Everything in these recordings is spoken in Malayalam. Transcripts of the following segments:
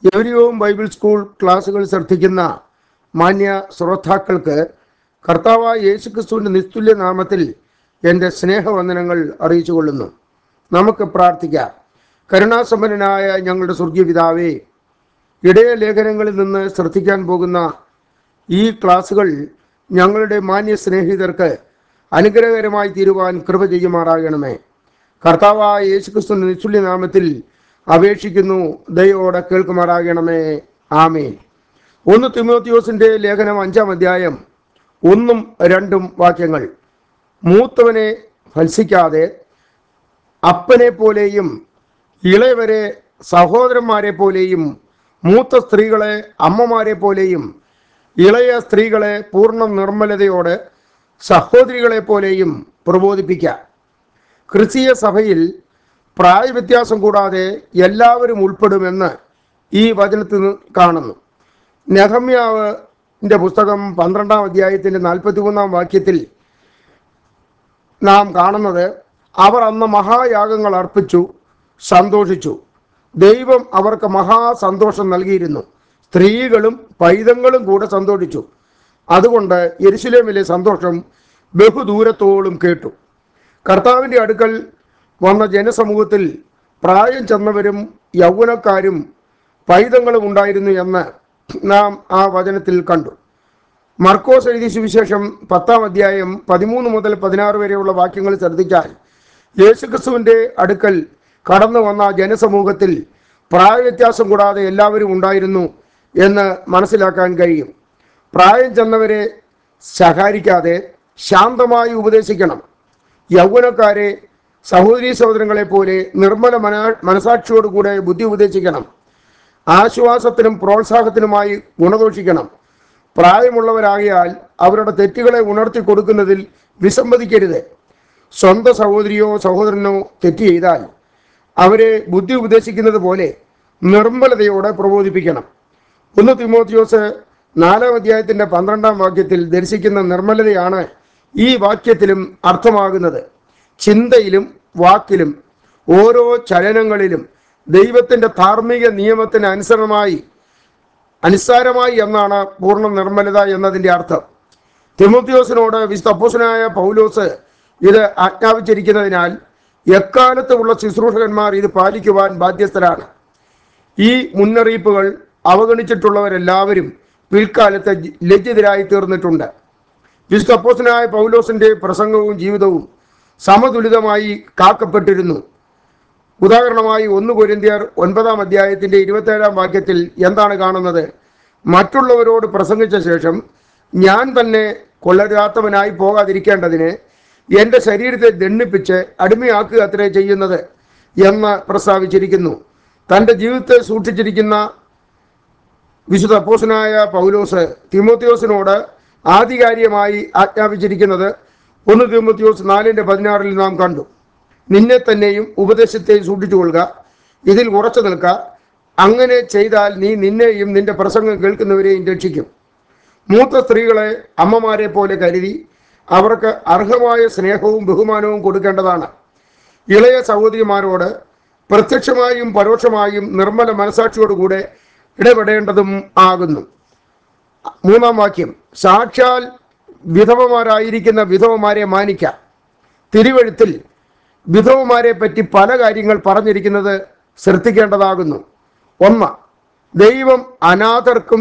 എവരിയോം ബൈബിൾ സ്കൂൾ ക്ലാസ്സുകൾ ശ്രദ്ധിക്കുന്ന മാന്യ ശ്രോതാക്കൾക്ക് കർത്താവായ യേശുക്രിസ്തുവിൻ്റെ നിസ്തുല്യ നാമത്തിൽ എൻ്റെ സ്നേഹവന്ദനങ്ങൾ അറിയിച്ചു കൊള്ളുന്നു നമുക്ക് പ്രാർത്ഥിക്കാം കരുണാസമ്പന്നനായ ഞങ്ങളുടെ സ്വർഗീയ പിതാവേ ഇടയ ലേഖനങ്ങളിൽ നിന്ന് ശ്രദ്ധിക്കാൻ പോകുന്ന ഈ ക്ലാസ്സുകൾ ഞങ്ങളുടെ മാന്യ സ്നേഹിതർക്ക് അനുഗ്രഹകരമായി തീരുവാൻ കൃപ ചെയ്യുമാറാകണമേ കർത്താവായ യേശുക്രിസ്തുവിന്റെ നിശ്ചുല്യ നാമത്തിൽ അപേക്ഷിക്കുന്നു ദയോടെ കേൾക്കുമാറാകണമേ ആമേൻ ഒന്ന് തിമോത്തിയോസിന്റെ ലേഖനം അഞ്ചാം അധ്യായം ഒന്നും രണ്ടും വാക്യങ്ങൾ മൂത്തവനെ ഫത്സിക്കാതെ അപ്പനെ പോലെയും ഇളയവരെ സഹോദരന്മാരെ പോലെയും മൂത്ത സ്ത്രീകളെ അമ്മമാരെ പോലെയും ഇളയ സ്ത്രീകളെ പൂർണ്ണ നിർമ്മലതയോടെ സഹോദരികളെ പോലെയും പ്രബോധിപ്പിക്കാം ക്രിസ്തീയ സഭയിൽ പ്രായവ്യത്യാസം കൂടാതെ എല്ലാവരും ഉൾപ്പെടുമെന്ന് ഈ വചനത്തിൽ നിന്ന് കാണുന്നു നെഹമ്യാവിൻ്റെ പുസ്തകം പന്ത്രണ്ടാം അധ്യായത്തിൻ്റെ നാൽപ്പത്തി മൂന്നാം വാക്യത്തിൽ നാം കാണുന്നത് അവർ അന്ന് മഹായാഗങ്ങൾ അർപ്പിച്ചു സന്തോഷിച്ചു ദൈവം അവർക്ക് മഹാസന്തോഷം നൽകിയിരുന്നു സ്ത്രീകളും പൈതങ്ങളും കൂടെ സന്തോഷിച്ചു അതുകൊണ്ട് യെരുശലേമിലെ സന്തോഷം ബഹുദൂരത്തോളം കേട്ടു കർത്താവിൻ്റെ അടുക്കൽ വന്ന ജനസമൂഹത്തിൽ പ്രായം ചെന്നവരും യൗവനക്കാരും പൈതങ്ങളും ഉണ്ടായിരുന്നു എന്ന് നാം ആ വചനത്തിൽ കണ്ടു മർക്കോസ് എഴുതിയ സുവിശേഷം പത്താം അധ്യായം പതിമൂന്ന് മുതൽ പതിനാറ് വരെയുള്ള വാക്യങ്ങൾ ശ്രദ്ധിച്ചാൽ യേശുക്രിസ്തുവിൻ്റെ അടുക്കൽ കടന്നു വന്ന ജനസമൂഹത്തിൽ പ്രായവ്യത്യാസം കൂടാതെ എല്ലാവരും ഉണ്ടായിരുന്നു എന്ന് മനസ്സിലാക്കാൻ കഴിയും പ്രായം ചെന്നവരെ ശകാരിക്കാതെ ശാന്തമായി ഉപദേശിക്കണം യൗവനക്കാരെ സഹോദരീ സഹോദരങ്ങളെ പോലെ നിർമ്മല മന മനസാക്ഷിയോടുകൂടെ ബുദ്ധി ഉപദേശിക്കണം ആശ്വാസത്തിനും പ്രോത്സാഹത്തിനുമായി ഗുണദോഷിക്കണം പ്രായമുള്ളവരാകിയാൽ അവരുടെ തെറ്റുകളെ ഉണർത്തി കൊടുക്കുന്നതിൽ വിസമ്മതിക്കരുത് സ്വന്തം സഹോദരിയോ സഹോദരനോ തെറ്റ് ചെയ്താൽ അവരെ ബുദ്ധി ഉപദേശിക്കുന്നത് പോലെ നിർമ്മലതയോടെ പ്രബോധിപ്പിക്കണം ഒന്ന് തിമോത്തിയോസ് നാലാം അധ്യായത്തിന്റെ പന്ത്രണ്ടാം വാക്യത്തിൽ ദർശിക്കുന്ന നിർമ്മലതയാണ് ഈ വാക്യത്തിലും അർത്ഥമാകുന്നത് ചിന്തയിലും വാക്കിലും ഓരോ ചലനങ്ങളിലും ദൈവത്തിന്റെ ധാർമ്മിക നിയമത്തിന് അനുസരണമായി അനുസാരമായി എന്നാണ് പൂർണ്ണ നിർമ്മലത എന്നതിൻ്റെ അർത്ഥം തിമോത്തിയോസിനോട് വിശുദ്ധ അപ്പോസനായ പൗലോസ് ഇത് ആജ്ഞാപിച്ചിരിക്കുന്നതിനാൽ എക്കാലത്തുമുള്ള ശുശ്രൂഷകന്മാർ ഇത് പാലിക്കുവാൻ ബാധ്യസ്ഥരാണ് ഈ മുന്നറിയിപ്പുകൾ അവഗണിച്ചിട്ടുള്ളവരെല്ലാവരും പിൽക്കാലത്ത് ലജ്ജിതരായി തീർന്നിട്ടുണ്ട് വിശുദ്ധ അപ്പോസനായ പൗലോസിന്റെ പ്രസംഗവും ജീവിതവും സമതുലിതമായി കാക്കപ്പെട്ടിരുന്നു ഉദാഹരണമായി ഒന്ന് കൊരിന്തിയർ ഒൻപതാം അധ്യായത്തിന്റെ ഇരുപത്തേഴാം വാക്യത്തിൽ എന്താണ് കാണുന്നത് മറ്റുള്ളവരോട് പ്രസംഗിച്ച ശേഷം ഞാൻ തന്നെ കൊള്ളരുതാത്തവനായി പോകാതിരിക്കേണ്ടതിന് എൻ്റെ ശരീരത്തെ ദണ്ണിപ്പിച്ച് അടിമയാക്കുക അത്രേ ചെയ്യുന്നത് എന്ന് പ്രസ്താവിച്ചിരിക്കുന്നു തൻ്റെ ജീവിതത്തെ സൂക്ഷിച്ചിരിക്കുന്ന വിശുദ്ധ അപ്പോസനായ പൗലോസ് തിമോത്തിയോസിനോട് ആധികാരികമായി ആജ്ഞാപിച്ചിരിക്കുന്നത് ഒന്ന് തിമോത്തിയോസ് നാലിൻ്റെ പതിനാറിൽ നാം കണ്ടു നിന്നെ തന്നെയും ഉപദേശത്തെ സൂക്ഷിച്ചുകൊള്ളുക ഇതിൽ ഉറച്ചു നിൽക്കുക അങ്ങനെ ചെയ്താൽ നീ നിന്നെയും നിന്റെ പ്രസംഗം കേൾക്കുന്നവരെയും രക്ഷിക്കും മൂത്ത സ്ത്രീകളെ അമ്മമാരെ പോലെ കരുതി അവർക്ക് അർഹമായ സ്നേഹവും ബഹുമാനവും കൊടുക്കേണ്ടതാണ് ഇളയ സഹോദരിമാരോട് പ്രത്യക്ഷമായും പരോക്ഷമായും നിർമ്മല മനസാക്ഷിയോടുകൂടെ ഇടപെടേണ്ടതും ആകുന്നു മൂന്നാം വാക്യം സാക്ഷാൽ വിധവമാരായിരിക്കുന്ന വിധവമാരെ മാനിക്കാം തിരുവഴുത്തിൽ വിധവമാരെ പറ്റി പല കാര്യങ്ങൾ പറഞ്ഞിരിക്കുന്നത് ശ്രദ്ധിക്കേണ്ടതാകുന്നു ഒന്ന് ദൈവം അനാഥർക്കും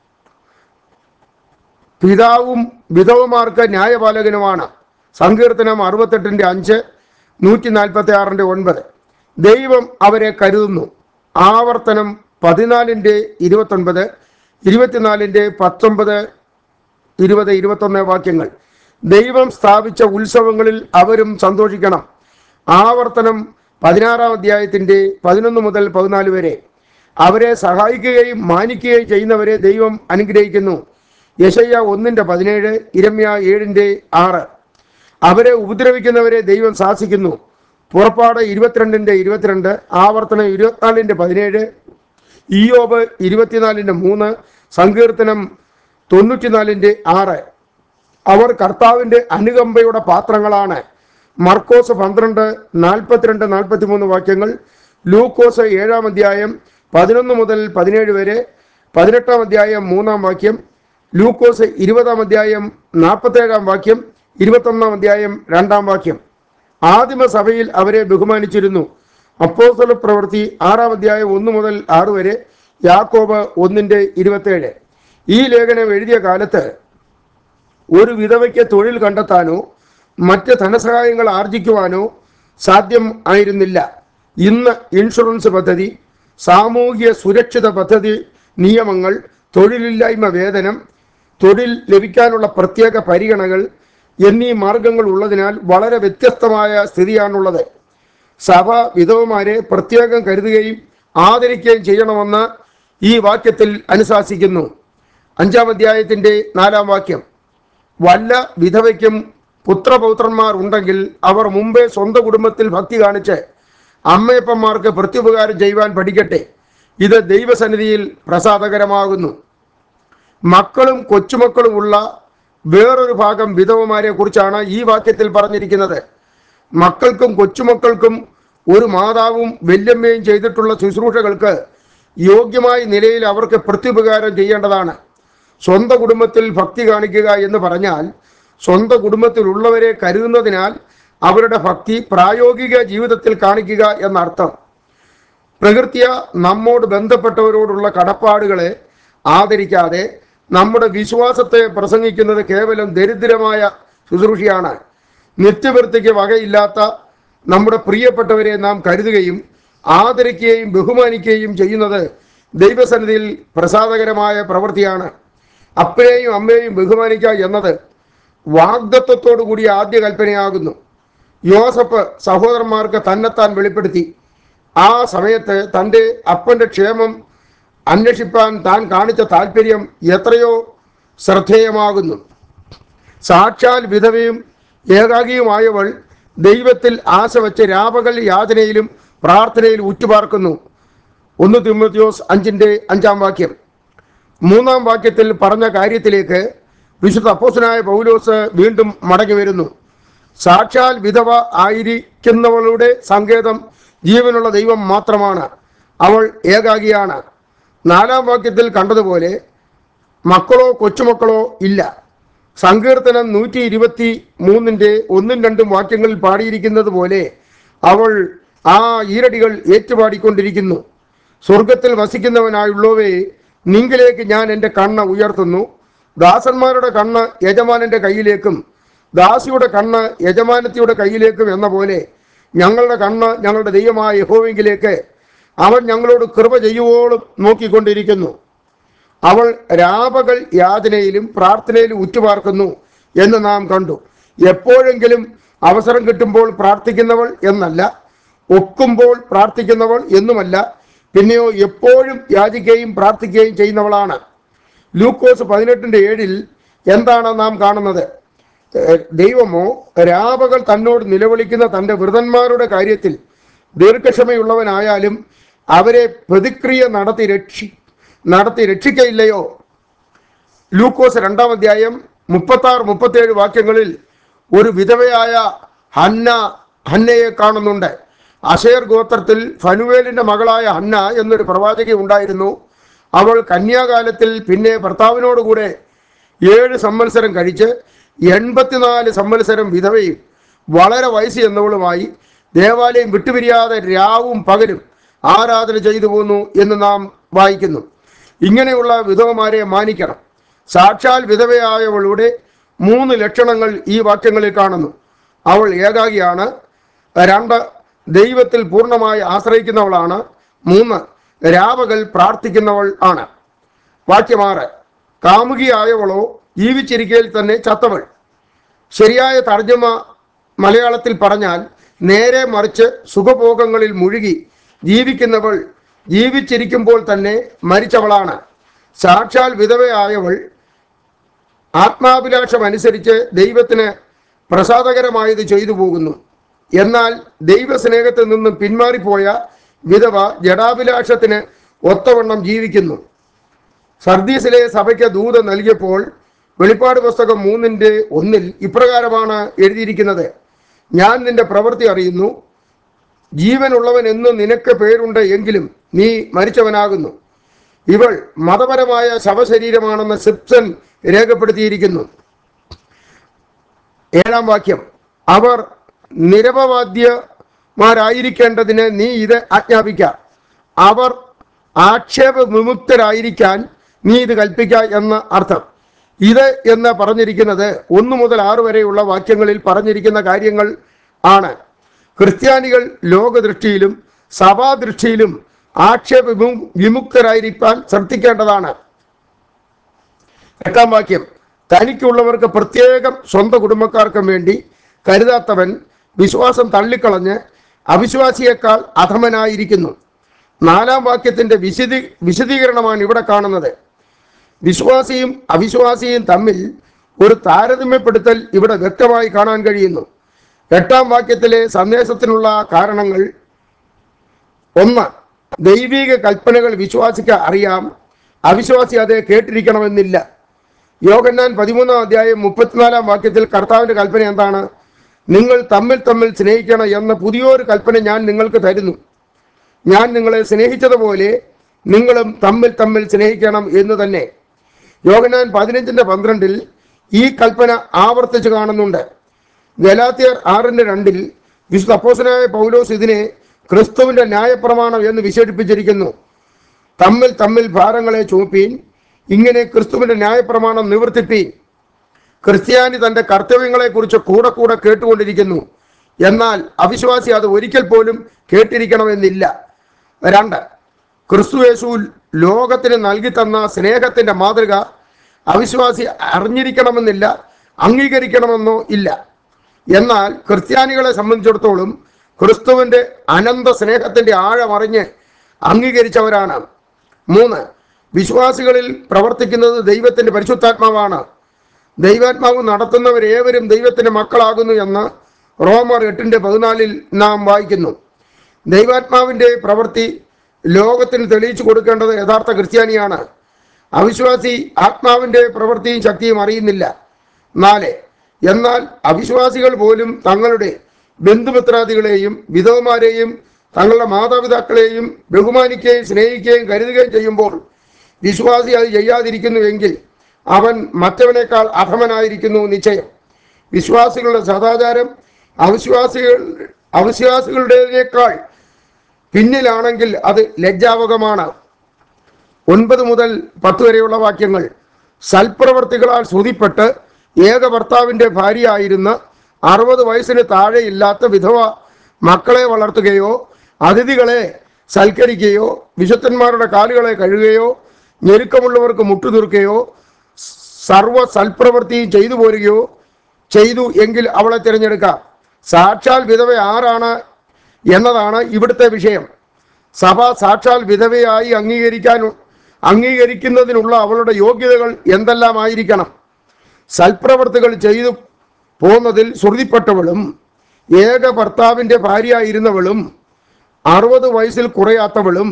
പിതാവും വിധവമാർക്ക് ന്യായപാലകനുമാണ് സങ്കീർത്തനം അറുപത്തെട്ടിൻ്റെ അഞ്ച് നൂറ്റി നാൽപ്പത്തി ആറിൻ്റെ ഒൻപത് ദൈവം അവരെ കരുതുന്നു ആവർത്തനം പതിനാലിൻ്റെ ഇരുപത്തൊൻപത് ഇരുപത്തിനാലിൻ്റെ പത്തൊമ്പത് ഇരുപത് ഇരുപത്തൊന്ന് വാക്യങ്ങൾ ദൈവം സ്ഥാപിച്ച ഉത്സവങ്ങളിൽ അവരും സന്തോഷിക്കണം ആവർത്തനം പതിനാറാം അധ്യായത്തിൻ്റെ പതിനൊന്ന് മുതൽ പതിനാല് വരെ അവരെ സഹായിക്കുകയും മാനിക്കുകയും ചെയ്യുന്നവരെ ദൈവം അനുഗ്രഹിക്കുന്നു യശയ്യ ഒന്നിൻ്റെ പതിനേഴ് ഇരമ്യ ഏഴിൻ്റെ ആറ് അവരെ ഉപദ്രവിക്കുന്നവരെ ദൈവം ശാസിക്കുന്നു പുറപ്പാട് ഇരുപത്തിരണ്ടിൻ്റെ ഇരുപത്തിരണ്ട് ആവർത്തനം ഇരുപത്തിനാലിൻ്റെ പതിനേഴ് ഇയോബ് ഇരുപത്തിനാലിൻ്റെ മൂന്ന് സങ്കീർത്തനം തൊണ്ണൂറ്റിനാലിൻ്റെ ആറ് അവർ കർത്താവിൻ്റെ അനുകമ്പയുടെ പാത്രങ്ങളാണ് മർക്കോസ് പന്ത്രണ്ട് നാൽപ്പത്തിരണ്ട് നാൽപ്പത്തിമൂന്ന് വാക്യങ്ങൾ ലൂക്കോസ് ഏഴാം അധ്യായം പതിനൊന്ന് മുതൽ പതിനേഴ് വരെ പതിനെട്ടാം അധ്യായം മൂന്നാം വാക്യം ലൂക്കോസ് ഇരുപതാം അധ്യായം നാൽപ്പത്തേഴാം വാക്യം ഇരുപത്തൊന്നാം അധ്യായം രണ്ടാം വാക്യം ആദിമ സഭയിൽ അവരെ ബഹുമാനിച്ചിരുന്നു അപ്പോസ്തല പ്രവൃത്തി ആറാം അധ്യായം ഒന്ന് മുതൽ ആറ് വരെ യാക്കോബ് ഒന്നിൻ്റെ ഇരുപത്തേഴ് ഈ ലേഖനം എഴുതിയ കാലത്ത് ഒരു വിധവയ്ക്ക് തൊഴിൽ കണ്ടെത്താനോ മറ്റ് ധനസഹായങ്ങൾ ആർജിക്കുവാനോ സാധ്യം ആയിരുന്നില്ല ഇന്ന് ഇൻഷുറൻസ് പദ്ധതി സാമൂഹ്യ സുരക്ഷിത പദ്ധതി നിയമങ്ങൾ തൊഴിലില്ലായ്മ വേതനം തൊഴിൽ ലഭിക്കാനുള്ള പ്രത്യേക പരിഗണകൾ എന്നീ മാർഗങ്ങൾ ഉള്ളതിനാൽ വളരെ വ്യത്യസ്തമായ സ്ഥിതിയാണുള്ളത് സഭ വിധവമാരെ പ്രത്യേകം കരുതുകയും ആദരിക്കുകയും ചെയ്യണമെന്ന് ഈ വാക്യത്തിൽ അനുശാസിക്കുന്നു അഞ്ചാം അധ്യായത്തിൻ്റെ നാലാം വാക്യം വല്ല വിധവയ്ക്കും പുത്രപൗത്രന്മാർ ഉണ്ടെങ്കിൽ അവർ മുമ്പേ സ്വന്തം കുടുംബത്തിൽ ഭക്തി കാണിച്ച് അമ്മയപ്പന്മാർക്ക് പ്രത്യുപകാരം ചെയ്യുവാൻ പഠിക്കട്ടെ ഇത് ദൈവസന്നിധിയിൽ പ്രസാദകരമാകുന്നു മക്കളും കൊച്ചുമക്കളും ഉള്ള വേറൊരു ഭാഗം വിധവമാരെ കുറിച്ചാണ് ഈ വാക്യത്തിൽ പറഞ്ഞിരിക്കുന്നത് മക്കൾക്കും കൊച്ചുമക്കൾക്കും ഒരു മാതാവും വല്യമ്മയും ചെയ്തിട്ടുള്ള ശുശ്രൂഷകൾക്ക് യോഗ്യമായ നിലയിൽ അവർക്ക് പ്രത്യുപകാരം ചെയ്യേണ്ടതാണ് സ്വന്തം കുടുംബത്തിൽ ഭക്തി കാണിക്കുക എന്ന് പറഞ്ഞാൽ സ്വന്തം കുടുംബത്തിലുള്ളവരെ കരുതുന്നതിനാൽ അവരുടെ ഭക്തി പ്രായോഗിക ജീവിതത്തിൽ കാണിക്കുക എന്നർത്ഥം പ്രകൃത്യ നമ്മോട് ബന്ധപ്പെട്ടവരോടുള്ള കടപ്പാടുകളെ ആദരിക്കാതെ നമ്മുടെ വിശ്വാസത്തെ പ്രസംഗിക്കുന്നത് കേവലം ദരിദ്രമായ ശുശ്രൂഷയാണ് നിത്യവൃത്തിക്ക് വകയില്ലാത്ത നമ്മുടെ പ്രിയപ്പെട്ടവരെ നാം കരുതുകയും ആദരിക്കുകയും ബഹുമാനിക്കുകയും ചെയ്യുന്നത് ദൈവസന്നിധിയിൽ പ്രസാദകരമായ പ്രവൃത്തിയാണ് അപ്പനെയും അമ്മയെയും ബഹുമാനിക്കുക എന്നത് വാഗ്ദത്വത്തോടു കൂടിയ ആദ്യ കൽപ്പനയാകുന്നു യോസഫ് സഹോദരന്മാർക്ക് തന്നെത്താൻ വെളിപ്പെടുത്തി ആ സമയത്ത് തൻ്റെ അപ്പൻ്റെ ക്ഷേമം അന്വേഷിപ്പാൻ താൻ കാണിച്ച താല്പര്യം എത്രയോ ശ്രദ്ധേയമാകുന്നു സാക്ഷാൽ വിധവയും ഏകാഗിയുമായവൾ ദൈവത്തിൽ ആശ വെച്ച് രാപകൽ യാതനയിലും പ്രാർത്ഥനയിലും ഉറ്റുപാർക്കുന്നു ഒന്ന് തിമ്മത്യോസ് അഞ്ചിൻ്റെ അഞ്ചാം വാക്യം മൂന്നാം വാക്യത്തിൽ പറഞ്ഞ കാര്യത്തിലേക്ക് വിശുദ്ധ അപ്പോസനായ പൗലോസ് വീണ്ടും മടങ്ങി വരുന്നു സാക്ഷാൽ വിധവ ആയിരിക്കുന്നവളുടെ സങ്കേതം ജീവനുള്ള ദൈവം മാത്രമാണ് അവൾ ഏകാഗിയാണ് നാലാം വാക്യത്തിൽ കണ്ടതുപോലെ മക്കളോ കൊച്ചുമക്കളോ ഇല്ല സങ്കീർത്തനം നൂറ്റി ഇരുപത്തി മൂന്നിൻ്റെ ഒന്നും രണ്ടും വാക്യങ്ങളിൽ പാടിയിരിക്കുന്നത് പോലെ അവൾ ആ ഈരടികൾ ഏറ്റുപാടിക്കൊണ്ടിരിക്കുന്നു സ്വർഗത്തിൽ വസിക്കുന്നവനായുള്ളവേ നിങ്കിലേക്ക് ഞാൻ എൻ്റെ കണ്ണ് ഉയർത്തുന്നു ദാസന്മാരുടെ കണ്ണ് യജമാനന്റെ കയ്യിലേക്കും ദാസിയുടെ കണ്ണ് യജമാനത്തിയുടെ കയ്യിലേക്കും എന്ന പോലെ ഞങ്ങളുടെ കണ്ണ് ഞങ്ങളുടെ ദൈവമായ യഹോവെങ്കിലേക്ക് അവൻ ഞങ്ങളോട് കൃപ ചെയ്യുവോളും നോക്കിക്കൊണ്ടിരിക്കുന്നു അവൾ രാപകൽ യാതനയിലും പ്രാർത്ഥനയിലും ഉറ്റുപാർക്കുന്നു എന്ന് നാം കണ്ടു എപ്പോഴെങ്കിലും അവസരം കിട്ടുമ്പോൾ പ്രാർത്ഥിക്കുന്നവൾ എന്നല്ല ഒക്കുമ്പോൾ പ്രാർത്ഥിക്കുന്നവൾ എന്നുമല്ല പിന്നെയോ എപ്പോഴും യാചിക്കുകയും പ്രാർത്ഥിക്കുകയും ചെയ്യുന്നവളാണ് ലൂക്കോസ് പതിനെട്ടിൻ്റെ ഏഴിൽ എന്താണ് നാം കാണുന്നത് ഏഹ് ദൈവമോ രാപകൽ തന്നോട് നിലവിളിക്കുന്ന തൻ്റെ വൃതന്മാരുടെ കാര്യത്തിൽ ദീർഘക്ഷമയുള്ളവനായാലും അവരെ പ്രതിക്രിയ നടത്തി രക്ഷി നടത്തി രക്ഷിക്കയില്ലയോ ലൂക്കോസ് രണ്ടാം അധ്യായം മുപ്പത്താറ് മുപ്പത്തേഴ് വാക്യങ്ങളിൽ ഒരു വിധവയായ ഹന്ന ഹന്നയെ കാണുന്നുണ്ട് അഷേർ ഗോത്രത്തിൽ ഫനുവേലിന്റെ മകളായ ഹന്ന എന്നൊരു പ്രവാചക ഉണ്ടായിരുന്നു അവൾ കന്യാകാലത്തിൽ പിന്നെ ഭർത്താവിനോടുകൂടെ ഏഴ് സംവത്സരം കഴിച്ച് എൺപത്തിനാല് സംവത്സരം വിധവയും വളരെ വയസ്സ് എന്നവളുമായി ദേവാലയം വിട്ടുപിരിയാതെ രാവും പകലും ആരാധന ചെയ്തു പോന്നു എന്ന് നാം വായിക്കുന്നു ഇങ്ങനെയുള്ള വിധവമാരെ മാനിക്കണം സാക്ഷാൽ വിധവയായവളുടെ മൂന്ന് ലക്ഷണങ്ങൾ ഈ വാക്യങ്ങളിൽ കാണുന്നു അവൾ ഏകാഗിയാണ് രണ്ട് ദൈവത്തിൽ പൂർണ്ണമായി ആശ്രയിക്കുന്നവളാണ് മൂന്ന് രാവകൽ പ്രാർത്ഥിക്കുന്നവൾ ആണ് വാക്യമാറ് കാമുകിയായവളോ ജീവിച്ചിരിക്കയിൽ തന്നെ ചത്തവൾ ശരിയായ തർജ്ജമ മലയാളത്തിൽ പറഞ്ഞാൽ നേരെ മറിച്ച് സുഖഭോഗങ്ങളിൽ മുഴുകി ജീവിക്കുന്നവൾ ജീവിച്ചിരിക്കുമ്പോൾ തന്നെ മരിച്ചവളാണ് സാക്ഷാൽ വിധവയായവൾ ആത്മാഭിലാഷം അനുസരിച്ച് ദൈവത്തിന് പ്രസാദകരമായത് ചെയ്തു പോകുന്നു എന്നാൽ ദൈവസ്നേഹത്തിൽ നിന്നും പിന്മാറിപ്പോയ വിധവ ജഡാഭിലാഷത്തിന് ഒത്തവണ്ണം ജീവിക്കുന്നു സർദീസിലെ സഭയ്ക്ക് ദൂത് നൽകിയപ്പോൾ വെളിപ്പാട് പുസ്തകം മൂന്നിൻ്റെ ഒന്നിൽ ഇപ്രകാരമാണ് എഴുതിയിരിക്കുന്നത് ഞാൻ നിന്റെ പ്രവൃത്തി അറിയുന്നു ജീവനുള്ളവൻ എന്ന് നിനക്ക് പേരുണ്ട് എങ്കിലും നീ മരിച്ചവനാകുന്നു ഇവൾ മതപരമായ ശവശരീരമാണെന്ന് സിപ്സൺ രേഖപ്പെടുത്തിയിരിക്കുന്നു ഏഴാം വാക്യം അവർ നിരപവാദ്യമാരായിരിക്കേണ്ടതിന് നീ ഇത് ആജ്ഞാപിക്ക അവർ ആക്ഷേപ വിമുക്തരായിരിക്കാൻ നീ ഇത് കൽപ്പിക്ക എന്ന അർത്ഥം ഇത് എന്ന് പറഞ്ഞിരിക്കുന്നത് ഒന്നു മുതൽ ആറ് വരെയുള്ള വാക്യങ്ങളിൽ പറഞ്ഞിരിക്കുന്ന കാര്യങ്ങൾ ആണ് ക്രിസ്ത്യാനികൾ ലോകദൃഷ്ടിയിലും സഭാദൃഷ്ടിയിലും ആക്ഷേപ വിമു- വിമുക്തരായിരിക്കാൻ ശ്രദ്ധിക്കേണ്ടതാണ് എട്ടാം വാക്യം തനിക്കുള്ളവർക്ക് പ്രത്യേകം സ്വന്തം കുടുംബക്കാർക്കും വേണ്ടി കരുതാത്തവൻ വിശ്വാസം തള്ളിക്കളഞ്ഞ് അവിശ്വാസിയേക്കാൾ അധമനായിരിക്കുന്നു നാലാം വാക്യത്തിന്റെ വിശദീ വിശദീകരണമാണ് ഇവിടെ കാണുന്നത് വിശ്വാസിയും അവിശ്വാസിയും തമ്മിൽ ഒരു താരതമ്യപ്പെടുത്തൽ ഇവിടെ വ്യക്തമായി കാണാൻ കഴിയുന്നു എട്ടാം വാക്യത്തിലെ സന്ദേശത്തിനുള്ള കാരണങ്ങൾ ഒന്ന് ദൈവിക കൽപ്പനകൾ വിശ്വാസിക്ക് അറിയാം അവിശ്വാസി അത് കേട്ടിരിക്കണമെന്നില്ല യോഗന്നാൻ പതിമൂന്നാം അധ്യായം മുപ്പത്തിനാലാം വാക്യത്തിൽ കർത്താവിന്റെ കൽപ്പന എന്താണ് നിങ്ങൾ തമ്മിൽ തമ്മിൽ സ്നേഹിക്കണം എന്ന പുതിയൊരു കൽപ്പന ഞാൻ നിങ്ങൾക്ക് തരുന്നു ഞാൻ നിങ്ങളെ സ്നേഹിച്ചതുപോലെ നിങ്ങളും തമ്മിൽ തമ്മിൽ സ്നേഹിക്കണം എന്ന് തന്നെ യോഗനാൻ പതിനഞ്ചിന്റെ പന്ത്രണ്ടിൽ ഈ കൽപ്പന ആവർത്തിച്ച് കാണുന്നുണ്ട് ഗലാത്തിയർ ആറിന്റെ രണ്ടിൽ വിശുദ്ധ അപ്പോസനായ പൗലോസ് ഇതിനെ ക്രിസ്തുവിന്റെ ന്യായപ്രമാണം എന്ന് വിശേഷിപ്പിച്ചിരിക്കുന്നു തമ്മിൽ തമ്മിൽ ഭാരങ്ങളെ ചുമപ്പീൻ ഇങ്ങനെ ക്രിസ്തുവിന്റെ ന്യായപ്രമാണം നിവർത്തിപ്പീൻ ക്രിസ്ത്യാനി തന്റെ കർത്തവ്യങ്ങളെക്കുറിച്ച് കൂടെ കൂടെ കേട്ടുകൊണ്ടിരിക്കുന്നു എന്നാൽ അവിശ്വാസി അത് ഒരിക്കൽ പോലും കേട്ടിരിക്കണമെന്നില്ല രണ്ട് ക്രിസ്തുയേശു ലോകത്തിന് നൽകി തന്ന സ്നേഹത്തിന്റെ മാതൃക അവിശ്വാസി അറിഞ്ഞിരിക്കണമെന്നില്ല അംഗീകരിക്കണമെന്നോ ഇല്ല എന്നാൽ ക്രിസ്ത്യാനികളെ സംബന്ധിച്ചിടത്തോളം ക്രിസ്തുവിന്റെ അനന്ത സ്നേഹത്തിന്റെ ആഴമറിഞ്ഞ് അംഗീകരിച്ചവരാണ് മൂന്ന് വിശ്വാസികളിൽ പ്രവർത്തിക്കുന്നത് ദൈവത്തിന്റെ പരിശുദ്ധാത്മാവാണ് ദൈവാത്മാവ് നടത്തുന്നവരേവരും ദൈവത്തിന്റെ മക്കളാകുന്നു എന്ന് റോമർ എട്ടിന്റെ പതിനാലിൽ നാം വായിക്കുന്നു ദൈവാത്മാവിന്റെ പ്രവൃത്തി ലോകത്തിന് തെളിയിച്ചു കൊടുക്കേണ്ടത് യഥാർത്ഥ ക്രിസ്ത്യാനിയാണ് അവിശ്വാസി ആത്മാവിന്റെ പ്രവൃത്തിയും ശക്തിയും അറിയുന്നില്ല നാല് എന്നാൽ അവിശ്വാസികൾ പോലും തങ്ങളുടെ ബന്ധുമിത്രാദികളെയും വിധവമാരെയും തങ്ങളുടെ മാതാപിതാക്കളെയും ബഹുമാനിക്കുകയും സ്നേഹിക്കുകയും കരുതുകയും ചെയ്യുമ്പോൾ വിശ്വാസി അത് ചെയ്യാതിരിക്കുന്നുവെങ്കിൽ അവൻ മറ്റവനേക്കാൾ അധമനായിരിക്കുന്നു നിശ്ചയം വിശ്വാസികളുടെ സദാചാരം അവിശ്വാസികൾ അവിശ്വാസികളുടേതിനേക്കാൾ പിന്നിലാണെങ്കിൽ അത് ലജ്ജാവകമാണ് ഒൻപത് മുതൽ പത്ത് വരെയുള്ള വാക്യങ്ങൾ സൽപ്രവർത്തികളാൽ സ്തുതിപ്പെട്ട് ഏക ഭർത്താവിൻ്റെ ഭാര്യയായിരുന്ന അറുപത് വയസ്സിന് താഴെയില്ലാത്ത വിധവ മക്കളെ വളർത്തുകയോ അതിഥികളെ സൽക്കരിക്കുകയോ വിശുദ്ധന്മാരുടെ കാലുകളെ കഴുകുകയോ ഞെരുക്കമുള്ളവർക്ക് മുട്ടുതീർക്കുകയോ സർവ സൽപ്രവൃത്തിയും ചെയ്തു പോരുകയോ ചെയ്തു എങ്കിൽ അവളെ തിരഞ്ഞെടുക്കാം സാക്ഷാൽ വിധവ ആരാണ് എന്നതാണ് ഇവിടുത്തെ വിഷയം സഭ സാക്ഷാൽ വിധവയായി അംഗീകരിക്കാൻ അംഗീകരിക്കുന്നതിനുള്ള അവളുടെ യോഗ്യതകൾ എന്തെല്ലാമായിരിക്കണം സൽപ്രവർത്തികൾ ചെയ്തു പോന്നതിൽ ശ്രുതിപ്പെട്ടവളും ഏക ഭർത്താവിൻ്റെ ഭാര്യയായിരുന്നവളും അറുപത് വയസ്സിൽ കുറയാത്തവളും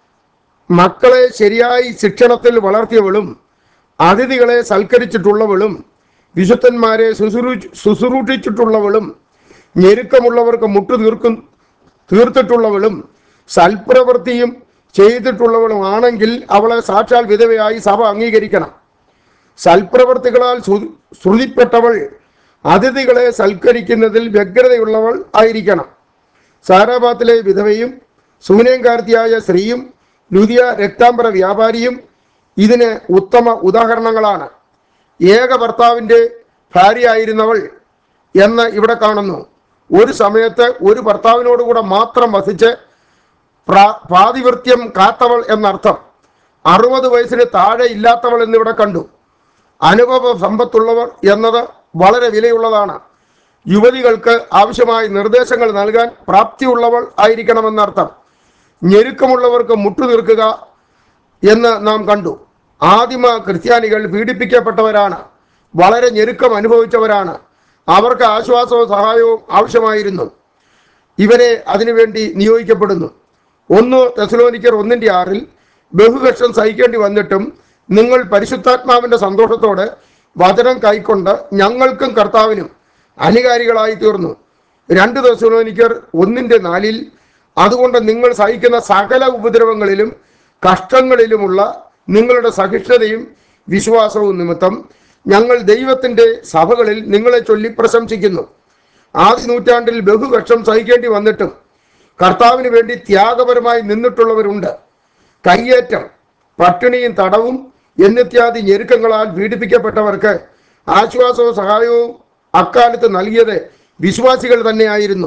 മക്കളെ ശരിയായി ശിക്ഷണത്തിൽ വളർത്തിയവളും അതിഥികളെ സൽക്കരിച്ചിട്ടുള്ളവളും വിശുദ്ധന്മാരെ ശുശ്രൂ ശുശ്രൂഷിച്ചിട്ടുള്ളവളും ഞെരുക്കമുള്ളവർക്ക് മുട്ടു തീർക്കും തീർത്തിട്ടുള്ളവളും സൽപ്രവൃത്തിയും ചെയ്തിട്ടുള്ളവളും ആണെങ്കിൽ അവളെ സാക്ഷാൽ വിധവയായി സഭ അംഗീകരിക്കണം സൽപ്രവർത്തികളാൽ ശ്രു- ശ്രുതിപ്പെട്ടവൾ അതിഥികളെ സൽക്കരിക്കുന്നതിൽ വ്യഗ്രതയുള്ളവൾ ആയിരിക്കണം സാരാബാത്തിലെ വിധവയും സൂനേങ്കാർത്തിയായ സ്ത്രീയും ലുതിയ രക്താംബര വ്യാപാരിയും ഇതിന് ഉത്തമ ഉദാഹരണങ്ങളാണ് ഏക ഭർത്താവിൻ്റെ ഭാര്യയായിരുന്നവൾ എന്ന് ഇവിടെ കാണുന്നു ഒരു സമയത്ത് ഒരു ഭർത്താവിനോടുകൂടെ മാത്രം വസിച്ച് പ്രാ- പാതിവൃത്യം കാത്തവൾ എന്നർത്ഥം അറുപത് വയസ്സിന് താഴെ ഇല്ലാത്തവൾ എന്നിവിടെ കണ്ടു അനുഭവ സമ്പത്തുള്ളവർ എന്നത് വളരെ വിലയുള്ളതാണ് യുവതികൾക്ക് ആവശ്യമായ നിർദ്ദേശങ്ങൾ നൽകാൻ പ്രാപ്തിയുള്ളവൾ ആയിരിക്കണമെന്നർത്ഥം ഞെരുക്കമുള്ളവർക്ക് മുട്ടു തീർക്കുക എന്ന് നാം കണ്ടു ആദിമ ക്രിസ്ത്യാനികൾ പീഡിപ്പിക്കപ്പെട്ടവരാണ് വളരെ ഞെരുക്കം അനുഭവിച്ചവരാണ് അവർക്ക് ആശ്വാസവും സഹായവും ആവശ്യമായിരുന്നു ഇവരെ അതിനുവേണ്ടി നിയോഗിക്കപ്പെടുന്നു ഒന്ന് തെസലോനിക്കർ ഒന്നിൻ്റെ ആറിൽ ബഹുകഷ്ടം സഹിക്കേണ്ടി വന്നിട്ടും നിങ്ങൾ പരിശുദ്ധാത്മാവിൻ്റെ സന്തോഷത്തോടെ വചനം കൈക്കൊണ്ട് ഞങ്ങൾക്കും കർത്താവിനും അനുകാരികളായി തീർന്നു രണ്ട് തെസലോനിക്കർ ഒന്നിൻ്റെ നാലിൽ അതുകൊണ്ട് നിങ്ങൾ സഹിക്കുന്ന സകല ഉപദ്രവങ്ങളിലും കഷ്ടങ്ങളിലുമുള്ള നിങ്ങളുടെ സഹിഷ്ണുതയും വിശ്വാസവും നിമിത്തം ഞങ്ങൾ ദൈവത്തിൻ്റെ സഭകളിൽ നിങ്ങളെ ചൊല്ലി പ്രശംസിക്കുന്നു ആദ്യ നൂറ്റാണ്ടിൽ ബഹുകഷ്ടം സഹിക്കേണ്ടി വന്നിട്ടും കർത്താവിന് വേണ്ടി ത്യാഗപരമായി നിന്നിട്ടുള്ളവരുണ്ട് കയ്യേറ്റം പട്ടിണിയും തടവും എന്നിത്യാദി ഞെരുക്കങ്ങളാൽ പീഡിപ്പിക്കപ്പെട്ടവർക്ക് ആശ്വാസവും സഹായവും അക്കാലത്ത് നൽകിയത് വിശ്വാസികൾ തന്നെയായിരുന്നു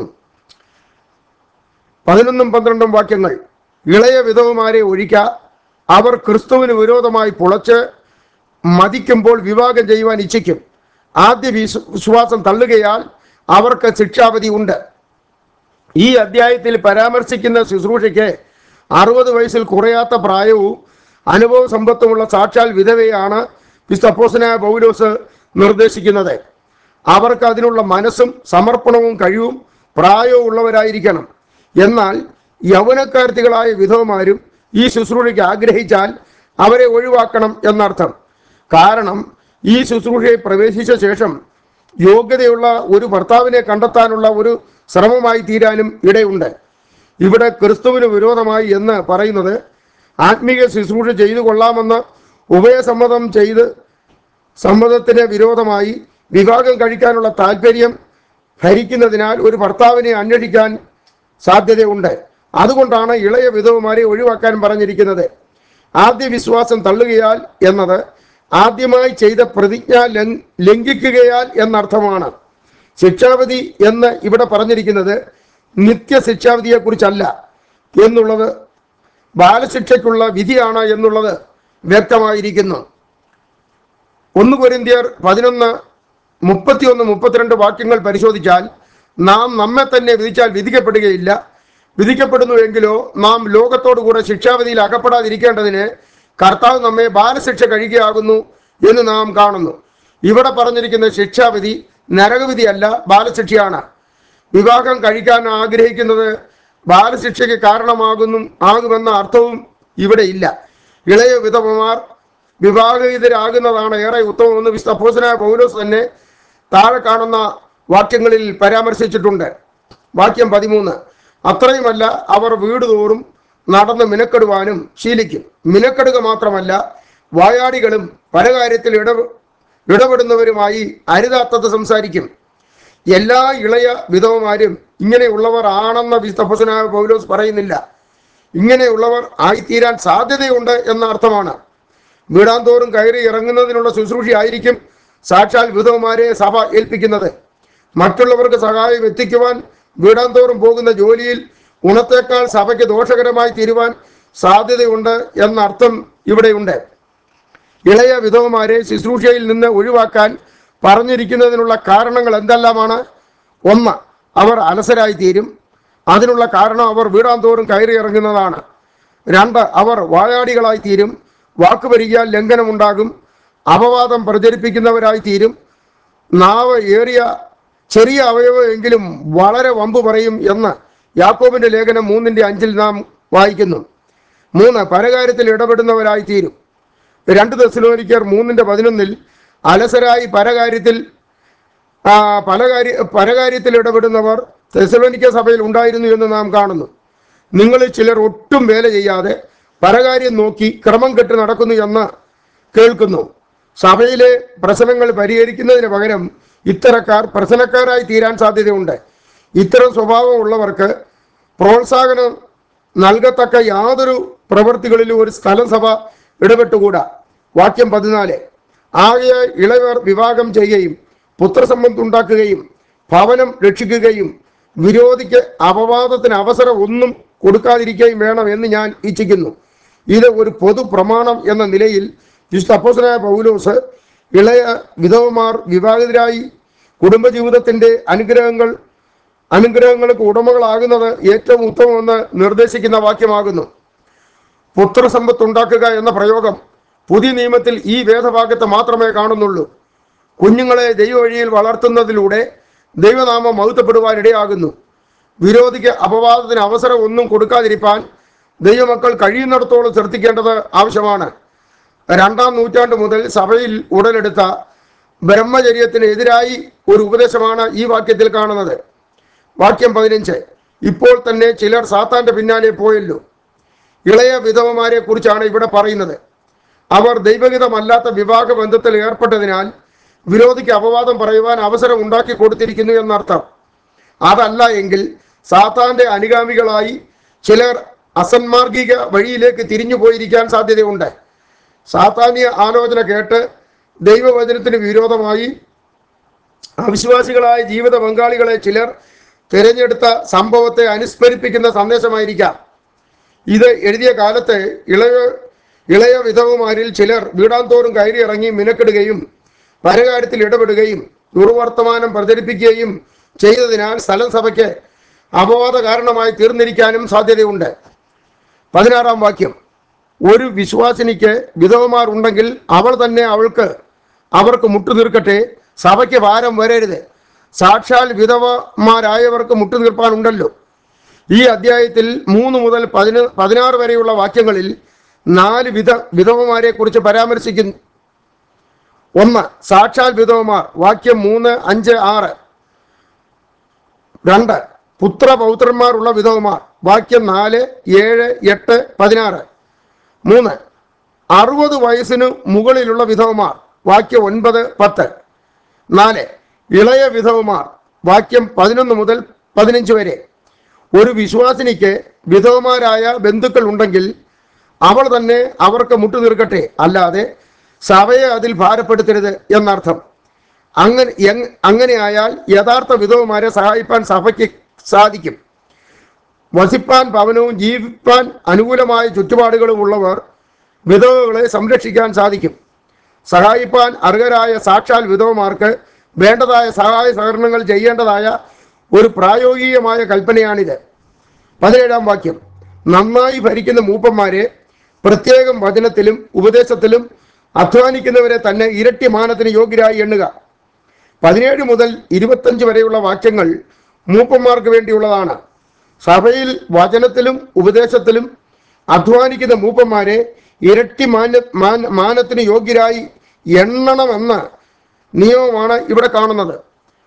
പതിനൊന്നും പന്ത്രണ്ടും വാക്യങ്ങൾ ഇളയ വിധവമാരെ ഒഴിക്ക അവർ ക്രിസ്തുവിന് വിരോധമായി പുളച്ച് മതിക്കുമ്പോൾ വിവാഹം ചെയ്യുവാൻ ഇച്ഛിക്കും ആദ്യ വിശ്വ- വിശ്വാസം തള്ളുകയാൽ അവർക്ക് ശിക്ഷാവധി ഉണ്ട് ഈ അധ്യായത്തിൽ പരാമർശിക്കുന്ന ശുശ്രൂഷയ്ക്ക് അറുപത് വയസ്സിൽ കുറയാത്ത പ്രായവും അനുഭവ സമ്പത്തുമുള്ള സാക്ഷാൽ വിധവയാണ് വിസ്തപ്പോസനായ പൗലോസ് നിർദ്ദേശിക്കുന്നത് അവർക്ക് അതിനുള്ള മനസ്സും സമർപ്പണവും കഴിവും പ്രായവും ഉള്ളവരായിരിക്കണം എന്നാൽ യൗവനക്കാർത്തികളായ വിധവമാരും ഈ ശുശ്രൂഷയ്ക്ക് ആഗ്രഹിച്ചാൽ അവരെ ഒഴിവാക്കണം എന്നർത്ഥം കാരണം ഈ ശുശ്രൂഷയെ പ്രവേശിച്ച ശേഷം യോഗ്യതയുള്ള ഒരു ഭർത്താവിനെ കണ്ടെത്താനുള്ള ഒരു ശ്രമമായി തീരാനും ഇടയുണ്ട് ഇവിടെ ക്രിസ്തുവിന് വിരോധമായി എന്ന് പറയുന്നത് ആത്മീയ ശുശ്രൂഷ ചെയ്തു കൊള്ളാമെന്ന് ഉഭയസമ്മതം ചെയ്ത് സമ്മതത്തിന് വിരോധമായി വിവാഹം കഴിക്കാനുള്ള താല്പര്യം ഭരിക്കുന്നതിനാൽ ഒരു ഭർത്താവിനെ അന്വേഷിക്കാൻ സാധ്യതയുണ്ട് അതുകൊണ്ടാണ് ഇളയ വിധവമാരെ ഒഴിവാക്കാൻ പറഞ്ഞിരിക്കുന്നത് ആദ്യ വിശ്വാസം തള്ളുകയാൽ എന്നത് ആദ്യമായി ചെയ്ത പ്രതിജ്ഞ ലംഘ- ലംഘിക്കുകയാൽ എന്നർത്ഥമാണ് ശിക്ഷാവധി എന്ന് ഇവിടെ പറഞ്ഞിരിക്കുന്നത് നിത്യശിക്ഷാവിധിയെക്കുറിച്ചല്ല എന്നുള്ളത് ബാലശിക്ഷയ്ക്കുള്ള വിധിയാണ് എന്നുള്ളത് വ്യക്തമായിരിക്കുന്നു ഒന്ന് കൊരിന്ത്യർ പതിനൊന്ന് മുപ്പത്തിയൊന്ന് മുപ്പത്തിരണ്ട് വാക്യങ്ങൾ പരിശോധിച്ചാൽ നാം നമ്മെ തന്നെ വിധിച്ചാൽ വിധിക്കപ്പെടുകയില്ല വിധിക്കപ്പെടുന്നുവെങ്കിലോ നാം ലോകത്തോടു കൂടെ ശിക്ഷാവിധിയിൽ അകപ്പെടാതിരിക്കേണ്ടതിന് കർത്താവ് നമ്മെ ബാലശിക്ഷ കഴിക്കുകയാകുന്നു എന്ന് നാം കാണുന്നു ഇവിടെ പറഞ്ഞിരിക്കുന്ന ശിക്ഷാവിധി നരകവിധിയല്ല ബാലശിക്ഷയാണ് വിവാഹം കഴിക്കാൻ ആഗ്രഹിക്കുന്നത് ബാലശിക്ഷയ്ക്ക് കാരണമാകുന്നു ആകുമെന്ന അർത്ഥവും ഇവിടെ ഇല്ല ഇളയ വിധവമാർ വിവാഹിതരാകുന്നതാണ് ഏറെ ഉത്തമമെന്ന് വിസ്തപ്പോസനായ പൗലോസ് തന്നെ താഴെ കാണുന്ന വാക്യങ്ങളിൽ പരാമർശിച്ചിട്ടുണ്ട് വാക്യം പതിമൂന്ന് അത്രയുമല്ല അവർ വീട് തോറും നടന്ന് മിനക്കെടുവാനും ശീലിക്കും മിനക്കെടുക മാത്രമല്ല വായാടികളും പല കാര്യത്തിൽ ഇട ഇടപെടുന്നവരുമായി അരുതാത്തത് സംസാരിക്കും എല്ലാ ഇളയ വിധവമാരും ഇങ്ങനെയുള്ളവർ ആണെന്ന് വിസ്തപ്പസനായ പൗലോസ് പറയുന്നില്ല ഇങ്ങനെയുള്ളവർ ആയിത്തീരാൻ സാധ്യതയുണ്ട് എന്ന അർത്ഥമാണ് വീടാന്തോറും കയറി ഇറങ്ങുന്നതിനുള്ള ശുശ്രൂഷയായിരിക്കും സാക്ഷാൽ വിധവമാരെ സഭ ഏൽപ്പിക്കുന്നത് മറ്റുള്ളവർക്ക് സഹായം എത്തിക്കുവാൻ വീടാന്തോറും പോകുന്ന ജോലിയിൽ ഗുണത്തേക്കാൾ സഭയ്ക്ക് ദോഷകരമായി തീരുവാൻ സാധ്യതയുണ്ട് എന്ന അർത്ഥം ഇവിടെയുണ്ട് ഇളയ വിധവമാരെ ശുശ്രൂഷയിൽ നിന്ന് ഒഴിവാക്കാൻ പറഞ്ഞിരിക്കുന്നതിനുള്ള കാരണങ്ങൾ എന്തെല്ലാമാണ് ഒന്ന് അവർ അലസരായി തീരും അതിനുള്ള കാരണം അവർ വീടാന്തോറും കയറി ഇറങ്ങുന്നതാണ് രണ്ട് അവർ വായാടികളായി തീരും വാക്കുപരിക്കാൻ ലംഘനമുണ്ടാകും അപവാദം പ്രചരിപ്പിക്കുന്നവരായി തീരും നാവ് ഏറിയ ചെറിയ അവയവമെങ്കിലും വളരെ വമ്പ് പറയും എന്ന് യാക്കോബിന്റെ ലേഖനം മൂന്നിന്റെ അഞ്ചിൽ നാം വായിക്കുന്നു മൂന്ന് പരകാര്യത്തിൽ ഇടപെടുന്നവരായി തീരും രണ്ട് ദശലോനിക്കർ മൂന്നിന്റെ പതിനൊന്നിൽ അലസരായി പരകാര്യത്തിൽ ആ, പല കാര്യ പരകാര്യത്തിൽ ഇടപെടുന്നവർ തെസലോനിക്ക സഭയിൽ ഉണ്ടായിരുന്നു എന്ന് നാം കാണുന്നു നിങ്ങളിൽ ചിലർ ഒട്ടും വേല ചെയ്യാതെ പരകാര്യം നോക്കി ക്രമം കെട്ട് നടക്കുന്നു എന്ന് കേൾക്കുന്നു സഭയിലെ പ്രശ്നങ്ങൾ പരിഹരിക്കുന്നതിന് പകരം ഇത്തരക്കാർ പ്രശ്നക്കാരായി തീരാൻ സാധ്യതയുണ്ട് ഇത്തരം സ്വഭാവമുള്ളവർക്ക് പ്രോത്സാഹനം നൽകത്തക്ക യാതൊരു പ്രവൃത്തികളിലും ഒരു സ്ഥലം സഭ ഇടപെട്ടുകൂടാ വാക്യം പതിനാല് ആകെ ഇളവർ വിവാഹം ചെയ്യുകയും പുത്രസമ്പത്ത് ഉണ്ടാക്കുകയും ഭവനം രക്ഷിക്കുകയും വിരോധിക്ക് അപവാദത്തിന് അവസരം ഒന്നും കൊടുക്കാതിരിക്കുകയും വേണം എന്ന് ഞാൻ ഇച്ഛിക്കുന്നു ഇത് ഒരു പൊതു പ്രമാണം എന്ന നിലയിൽ വിശുദ്ധ അപ്പോസ്തലനായ പൗലോസ് ഇളയ വിധവമാർ വിവാഹിതരായി കുടുംബജീവിതത്തിന്റെ അനുഗ്രഹങ്ങൾ അനുഗ്രഹങ്ങൾക്ക് ഉടമകളാകുന്നത് ഏറ്റവും ഉത്തമമെന്ന് നിർദ്ദേശിക്കുന്ന വാക്യമാകുന്നു പുത്രസമ്പത്ത് ഉണ്ടാക്കുക എന്ന പ്രയോഗം പുതിയ നിയമത്തിൽ ഈ വേദഭാഗത്ത് മാത്രമേ കാണുന്നുള്ളൂ കുഞ്ഞുങ്ങളെ ദൈവവഴിയിൽ വളർത്തുന്നതിലൂടെ ദൈവനാമം മഹത്വപ്പെടുവാൻ ഇടയാകുന്നു വിരോധിക്ക് അപവാദത്തിന് അവസരം ഒന്നും കൊടുക്കാതിരിക്കാൻ ദൈവമക്കൾ കഴിയുന്നിടത്തോളം ശ്രദ്ധിക്കേണ്ടത് ആവശ്യമാണ് രണ്ടാം നൂറ്റാണ്ട് മുതൽ സഭയിൽ ഉടലെടുത്ത ബ്രഹ്മചര്യത്തിന് എതിരായി ഒരു ഉപദേശമാണ് ഈ വാക്യത്തിൽ കാണുന്നത് വാക്യം പതിനഞ്ച് ഇപ്പോൾ തന്നെ ചിലർ സാത്താന്റെ പിന്നാലെ പോയല്ലോ ഇളയ വിധവമാരെ കുറിച്ചാണ് ഇവിടെ പറയുന്നത് അവർ ദൈവഹിതമല്ലാത്ത വിവാഹ ബന്ധത്തിൽ ഏർപ്പെട്ടതിനാൽ വിരോധിക്ക് അപവാദം പറയുവാൻ അവസരം ഉണ്ടാക്കി കൊടുത്തിരിക്കുന്നു എന്നർത്ഥം അതല്ല എങ്കിൽ സാത്താന്റെ അനുഗാമികളായി ചിലർ അസന്മാർഗിക വഴിയിലേക്ക് തിരിഞ്ഞു പോയിരിക്കാൻ സാധ്യതയുണ്ട് സാത്താന്യ ആലോചന കേട്ട് ദൈവവചനത്തിന് വിരോധമായി അവിശ്വാസികളായ ജീവിത പങ്കാളികളെ ചിലർ തിരഞ്ഞെടുത്ത സംഭവത്തെ അനുസ്മരിപ്പിക്കുന്ന സന്ദേശമായിരിക്കാം ഇത് എഴുതിയ കാലത്ത് ഇളയ ഇളയ വിധവമാരിൽ ചിലർ വീടാന്തോറും കയറി ഇറങ്ങി മിനക്കെടുകയും പരകാര്യത്തിൽ ഇടപെടുകയും ദുർവർത്തമാനം പ്രചരിപ്പിക്കുകയും ചെയ്തതിനാൽ സ്ഥലം സഭയ്ക്ക് അപവാദ കാരണമായി തീർന്നിരിക്കാനും സാധ്യതയുണ്ട് പതിനാറാം വാക്യം ഒരു വിശ്വാസിനിക്ക് വിധവമാർ ഉണ്ടെങ്കിൽ അവൾ തന്നെ അവൾക്ക് അവർക്ക് മുട്ടുനീർക്കട്ടെ സഭയ്ക്ക് ഭാരം വരരുത് സാക്ഷാൽ വിധവമാരായവർക്ക് മുട്ടുനീർപ്പാനുണ്ടല്ലോ ഈ അധ്യായത്തിൽ മൂന്ന് മുതൽ പതിന പതിനാറ് വരെയുള്ള വാക്യങ്ങളിൽ നാല് വിധ വിധവമാരെ കുറിച്ച് പരാമർശിക്കുന്നു ഒന്ന് സാക്ഷാൽ വിധവമാർ വാക്യം മൂന്ന് അഞ്ച് ആറ് രണ്ട് പുത്രപൗത്രന്മാരുള്ള വിധവമാർ വാക്യം നാല് ഏഴ് എട്ട് പതിനാറ് മൂന്ന് അറുപത് വയസ്സിന് മുകളിലുള്ള വിധവമാർ വാക്യം ഒൻപത് പത്ത് നാല് ഇളയ വിധവമാർ വാക്യം പതിനൊന്ന് മുതൽ പതിനഞ്ച് വരെ ഒരു വിശ്വാസിനിക്ക് വിധവമാരായ ബന്ധുക്കൾ ഉണ്ടെങ്കിൽ അവൾ തന്നെ അവർക്ക് മുട്ടുനീർക്കട്ടെ അല്ലാതെ സഭയെ അതിൽ ഭാരപ്പെടുത്തരുത് എന്നർത്ഥം അങ്ങനെ എങ്- അങ്ങനെയായാൽ യഥാർത്ഥ വിധവമാരെ സഹായിപ്പാൻ സഭയ്ക്ക് സാധിക്കും വസിപ്പാൻ ഭവനവും ജീവിപ്പാൻ അനുകൂലമായ ചുറ്റുപാടുകളും ഉള്ളവർ വിധവകളെ സംരക്ഷിക്കാൻ സാധിക്കും സഹായിപ്പാൻ അർഹരായ സാക്ഷാൽ വിധവമാർക്ക് വേണ്ടതായ സഹായ സഹകരണങ്ങൾ ചെയ്യേണ്ടതായ ഒരു പ്രായോഗികമായ കൽപ്പനയാണിത് പതിനേഴാം വാക്യം നന്നായി ഭരിക്കുന്ന മൂപ്പന്മാരെ പ്രത്യേകം വചനത്തിലും ഉപദേശത്തിലും അധ്വാനിക്കുന്നവരെ തന്നെ ഇരട്ടി മാനത്തിന് യോഗ്യരായി എണ്ണുക പതിനേഴ് മുതൽ ഇരുപത്തഞ്ച് വരെയുള്ള വാക്യങ്ങൾ മൂപ്പന്മാർക്ക് വേണ്ടിയുള്ളതാണ് സഭയിൽ വചനത്തിലും ഉപദേശത്തിലും അധ്വാനിക്കുന്ന മൂപ്പന്മാരെ ഇരട്ടി മാന മാന- മാനത്തിന് യോഗ്യരായി എണ്ണണമെന്ന നിയമമാണ് ഇവിടെ കാണുന്നത്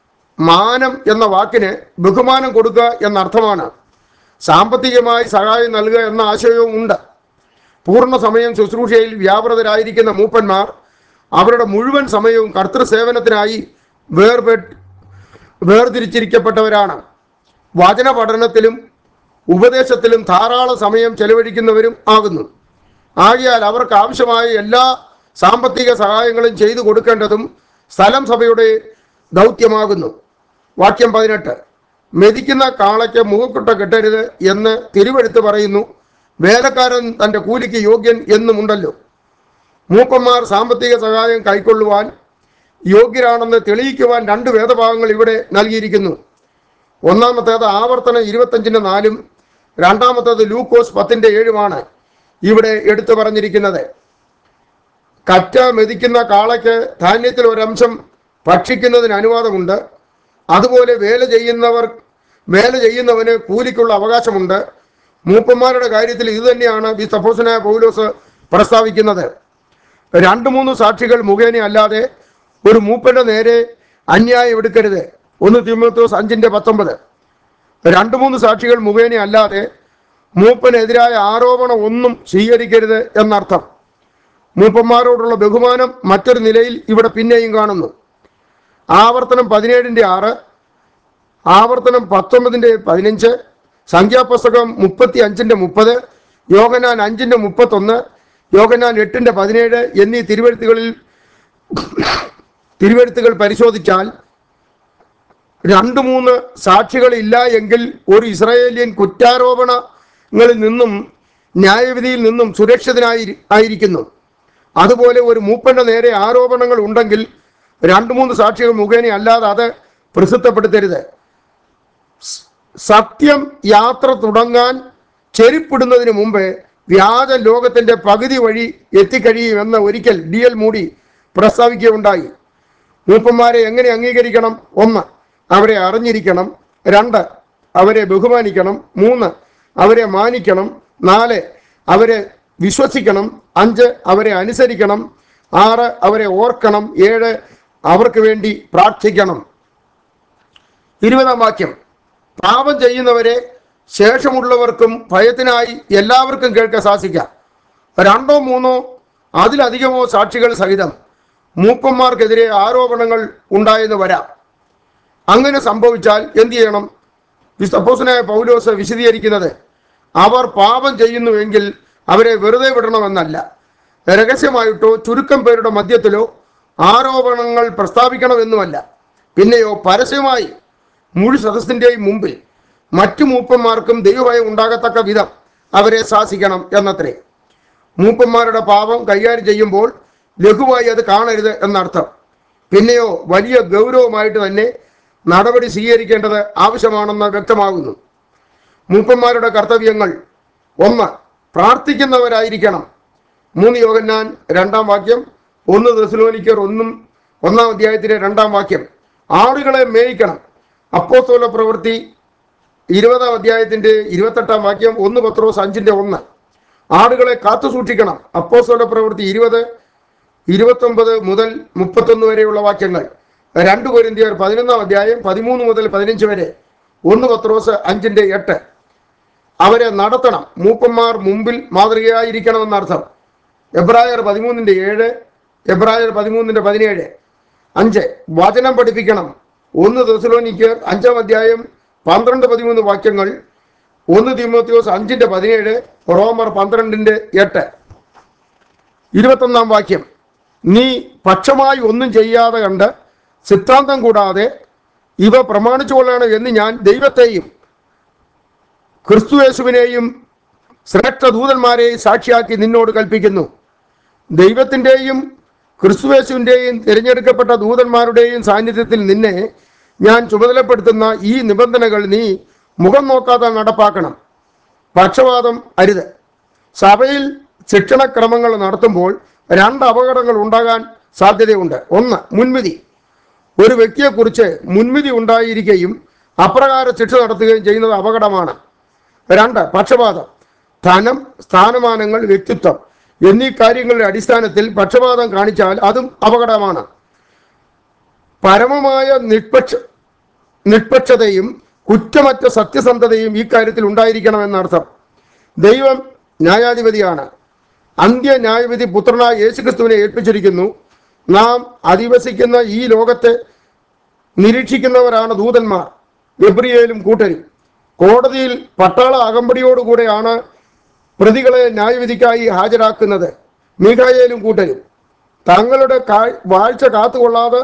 മാനം എന്ന വാക്കിന് ബഹുമാനം കൊടുക്കുക എന്ന അർത്ഥമാണ് സാമ്പത്തികമായി സഹായം നൽകുക എന്ന ആശയവും ഉണ്ട് പൂർണ്ണ സമയം ശുശ്രൂഷയിൽ വ്യാപൃതരായിരിക്കുന്ന മൂപ്പന്മാർ അവരുടെ മുഴുവൻ സമയവും കർത്തൃ സേവനത്തിനായി വേർപെട്ട് വേർതിരിച്ചിരിക്കപ്പെട്ടവരാണ് വചന പഠനത്തിലും ഉപദേശത്തിലും ധാരാളം സമയം ചെലവഴിക്കുന്നവരും ആകുന്നു ആകിയാൽ അവർക്ക് ആവശ്യമായ എല്ലാ സാമ്പത്തിക സഹായങ്ങളും ചെയ്തു കൊടുക്കേണ്ടതും സ്ഥലം സഭയുടെ ദൗത്യമാകുന്നു വാക്യം പതിനെട്ട് മെതിക്കുന്ന കാളയ്ക്ക് മുഖക്കുട്ട കെട്ടരുത് എന്ന് തിരുവെടുത്ത് പറയുന്നു വേലക്കാരൻ തൻ്റെ കൂലിക്ക് യോഗ്യൻ എന്നുമുണ്ടല്ലോ മൂപ്പന്മാർ സാമ്പത്തിക സഹായം കൈക്കൊള്ളുവാൻ യോഗ്യരാണെന്ന് തെളിയിക്കുവാൻ രണ്ട് വേദഭാഗങ്ങൾ ഇവിടെ നൽകിയിരിക്കുന്നു ഒന്നാമത്തേത് ആവർത്തനം ഇരുപത്തഞ്ചിന് നാലും രണ്ടാമത്തേത് ലൂക്കോസ് പത്തിന്റെ ഏഴുമാണ് ഇവിടെ എടുത്തു പറഞ്ഞിരിക്കുന്നത് കറ്റ മെതിക്കുന്ന കാളയ്ക്ക് ധാന്യത്തിൽ ഒരംശം ഭക്ഷിക്കുന്നതിന് അനുവാദമുണ്ട് അതുപോലെ വേല ചെയ്യുന്നവർ വേല ചെയ്യുന്നവന് കൂലിക്കുള്ള അവകാശമുണ്ട് മൂപ്പന്മാരുടെ കാര്യത്തിൽ ഇതുതന്നെയാണ് ബി സപ്പോസനായ പൗലോസ് പ്രസ്താവിക്കുന്നത് രണ്ട് മൂന്ന് സാക്ഷികൾ മുഖേന അല്ലാതെ ഒരു മൂപ്പന്റെ നേരെ അന്യായം എടുക്കരുത് ഒന്ന് തിമോത്തോസ് അഞ്ചിന്റെ പത്തൊമ്പത് രണ്ട് മൂന്ന് സാക്ഷികൾ മുഖേന അല്ലാതെ മൂപ്പനെതിരായ ആരോപണം ഒന്നും സ്വീകരിക്കരുത് എന്നർത്ഥം മൂപ്പന്മാരോടുള്ള ബഹുമാനം മറ്റൊരു നിലയിൽ ഇവിടെ പിന്നെയും കാണുന്നു ആവർത്തനം പതിനേഴിൻ്റെ ആറ് ആവർത്തനം പത്തൊമ്പതിൻ്റെ പതിനഞ്ച് സംഖ്യാപുസ്തകം മുപ്പത്തി അഞ്ചിൻ്റെ മുപ്പത് യോഗനാൻ അഞ്ചിൻ്റെ മുപ്പത്തൊന്ന് യോഗനാൻ എട്ടിൻ്റെ പതിനേഴ് എന്നീ തിരുവഴുത്തുകളിൽ തിരുവഴുത്തുകൾ പരിശോധിച്ചാൽ രണ്ട് മൂന്ന് സാക്ഷികളില്ല എങ്കിൽ ഒരു ഇസ്രായേലിയൻ കുറ്റാരോപണങ്ങളിൽ നിന്നും ന്യായവിധിയിൽ നിന്നും സുരക്ഷിതനായി ആയിരിക്കുന്നു അതുപോലെ ഒരു മൂപ്പന്റെ നേരെ ആരോപണങ്ങൾ ഉണ്ടെങ്കിൽ രണ്ട് മൂന്ന് സാക്ഷികൾ മുഖേന അല്ലാതെ അത് പ്രസിദ്ധപ്പെടുത്തരുത് സ്- സത്യം യാത്ര തുടങ്ങാൻ ചെരിപ്പിടുന്നതിന് മുമ്പ് വ്യാജ ലോകത്തിന്റെ പകുതി വഴി എത്തിക്കഴിയുമെന്ന് ഒരിക്കൽ ഡി എൽ മൂടി പ്രസ്താവിക്കുകയുണ്ടായി മൂപ്പന്മാരെ എങ്ങനെ അംഗീകരിക്കണം ഒന്ന് അവരെ അറിഞ്ഞിരിക്കണം രണ്ട് അവരെ ബഹുമാനിക്കണം മൂന്ന് അവരെ മാനിക്കണം നാല് അവരെ വിശ്വസിക്കണം അഞ്ച് അവരെ അനുസരിക്കണം ആറ് അവരെ ഓർക്കണം ഏഴ് അവർക്ക് വേണ്ടി പ്രാർത്ഥിക്കണം ഇരുപതാം വാക്യം പാപം ചെയ്യുന്നവരെ ശേഷമുള്ളവർക്കും ഭയത്തിനായി എല്ലാവർക്കും കേൾക്കാൻ സാധിക്കാം രണ്ടോ മൂന്നോ അതിലധികമോ സാക്ഷികൾ സഹിതം മൂപ്പന്മാർക്കെതിരെ ആരോപണങ്ങൾ ഉണ്ടായെന്ന് വരാം അങ്ങനെ സംഭവിച്ചാൽ എന്ത് ചെയ്യണം വിസ്തപ്പോസനായ പൗലോസ് വിശദീകരിക്കുന്നത് അവർ പാപം ചെയ്യുന്നുവെങ്കിൽ അവരെ വെറുതെ വിടണമെന്നല്ല രഹസ്യമായിട്ടോ ചുരുക്കം പേരുടെ മധ്യത്തിലോ ആരോപണങ്ങൾ പ്രസ്താവിക്കണമെന്നുമല്ല പിന്നെയോ പരസ്യമായി മുഴു സദസ്സിൻ്റെയും മുമ്പിൽ മറ്റു മൂപ്പന്മാർക്കും ദൈവഭയം ഉണ്ടാകത്തക്ക വിധം അവരെ ശാസിക്കണം എന്നത്രേ മൂപ്പന്മാരുടെ പാപം കൈകാര്യം ചെയ്യുമ്പോൾ ലഘുവായി അത് കാണരുത് എന്നർത്ഥം പിന്നെയോ വലിയ ഗൗരവമായിട്ട് തന്നെ നടപടി സ്വീകരിക്കേണ്ടത് ആവശ്യമാണെന്ന് വ്യക്തമാകുന്നു മൂപ്പന്മാരുടെ കർത്തവ്യങ്ങൾ ഒന്ന് പ്രാർത്ഥിക്കുന്നവരായിരിക്കണം മൂന്ന് യോഗന്നാൻ രണ്ടാം വാക്യം ഒന്ന് ദശലോനിക്കർ ഒന്നും ഒന്നാം അധ്യായത്തിലെ രണ്ടാം വാക്യം ആടുകളെ മേയിക്കണം അപ്പോസ്തല പ്രവൃത്തി ഇരുപതാം അധ്യായത്തിന്റെ ഇരുപത്തെട്ടാം വാക്യം ഒന്ന് പത്രോസ് അഞ്ചിന്റെ ഒന്ന് ആടുകളെ കാത്തു സൂക്ഷിക്കണം അപ്പോസ്തല പ്രവൃത്തി ഇരുപത് ഇരുപത്തൊമ്പത് മുതൽ മുപ്പത്തൊന്ന് വരെയുള്ള വാക്യങ്ങൾ രണ്ട് കൊരിന്തിയർ പതിനൊന്നാം അധ്യായം പതിമൂന്ന് മുതൽ പതിനഞ്ച് വരെ ഒന്ന് പത്രോസ് അഞ്ചിന്റെ എട്ട് അവരെ നടത്തണം മൂപ്പന്മാർ മുമ്പിൽ മാതൃകയായിരിക്കണമെന്നർത്ഥം എബ്രായർ പതിമൂന്നിന്റെ ഏഴ് എബ്രായർ പതിമൂന്നിന്റെ പതിനേഴ് അഞ്ച് വചനം പഠിപ്പിക്കണം ഒന്ന് ദസലോനിക്ക് അഞ്ചാം അധ്യായം പന്ത്രണ്ട് പതിമൂന്ന് വാക്യങ്ങൾ ഒന്ന് തിമോത്തിയോസ് അഞ്ചിന്റെ പതിനേഴ് റോമർ പന്ത്രണ്ടിന്റെ എട്ട് ഇരുപത്തൊന്നാം വാക്യം നീ പക്ഷമായി ഒന്നും ചെയ്യാതെ കണ്ട് സിദ്ധാന്തം കൂടാതെ ഇവ പ്രമാണിച്ചു കൊള്ളണം എന്ന് ഞാൻ ദൈവത്തെയും ക്രിസ്തുയേശുവിനെയും ശ്രേഷ്ഠ ദൂതന്മാരെയും സാക്ഷിയാക്കി നിന്നോട് കൽപ്പിക്കുന്നു ദൈവത്തിൻ്റെയും ക്രിസ്തുവേശുവിൻ്റെയും തിരഞ്ഞെടുക്കപ്പെട്ട ദൂതന്മാരുടെയും സാന്നിധ്യത്തിൽ നിന്നെ ഞാൻ ചുമതലപ്പെടുത്തുന്ന ഈ നിബന്ധനകൾ നീ മുഖം നോക്കാതെ നടപ്പാക്കണം പക്ഷപാതം അരുത് സഭയിൽ ശിക്ഷണക്രമങ്ങൾ നടത്തുമ്പോൾ രണ്ട് അപകടങ്ങൾ ഉണ്ടാകാൻ സാധ്യതയുണ്ട് ഒന്ന് മുൻവിധി ഒരു വ്യക്തിയെക്കുറിച്ച് മുൻവിധി ഉണ്ടായിരിക്കുകയും അപ്രകാരം ശിക്ഷ നടത്തുകയും ചെയ്യുന്നത് അപകടമാണ് രണ്ട് പക്ഷപാതം ധനം സ്ഥാനമാനങ്ങൾ വ്യക്തിത്വം എന്നീ കാര്യങ്ങളുടെ അടിസ്ഥാനത്തിൽ പക്ഷപാതം കാണിച്ചാൽ അതും അപകടമാണ് പരമമായ നിഷ്പക്ഷ നിഷ്പക്ഷതയും കുറ്റമറ്റ സത്യസന്ധതയും ഈ കാര്യത്തിൽ ഉണ്ടായിരിക്കണമെന്നർത്ഥം ദൈവം ന്യായാധിപതിയാണ് അന്ത്യ ന്യായവിധി പുത്രനായ യേശുക്രിസ്തുവിനെ ഏൽപ്പിച്ചിരിക്കുന്നു നാം അധിവസിക്കുന്ന ഈ ലോകത്തെ നിരീക്ഷിക്കുന്നവരാണ് ദൂതന്മാർ എബ്രിയേലും കൂട്ടരും കോടതിയിൽ പട്ടാള അകമ്പടിയോടുകൂടെയാണ് പ്രതികളെ ന്യായവിധിക്കായി ഹാജരാക്കുന്നത് മീഖായേലും കൂട്ടരും തങ്ങളുടെ കാ- വാഴ്ച കാത്തുകൊള്ളാതെ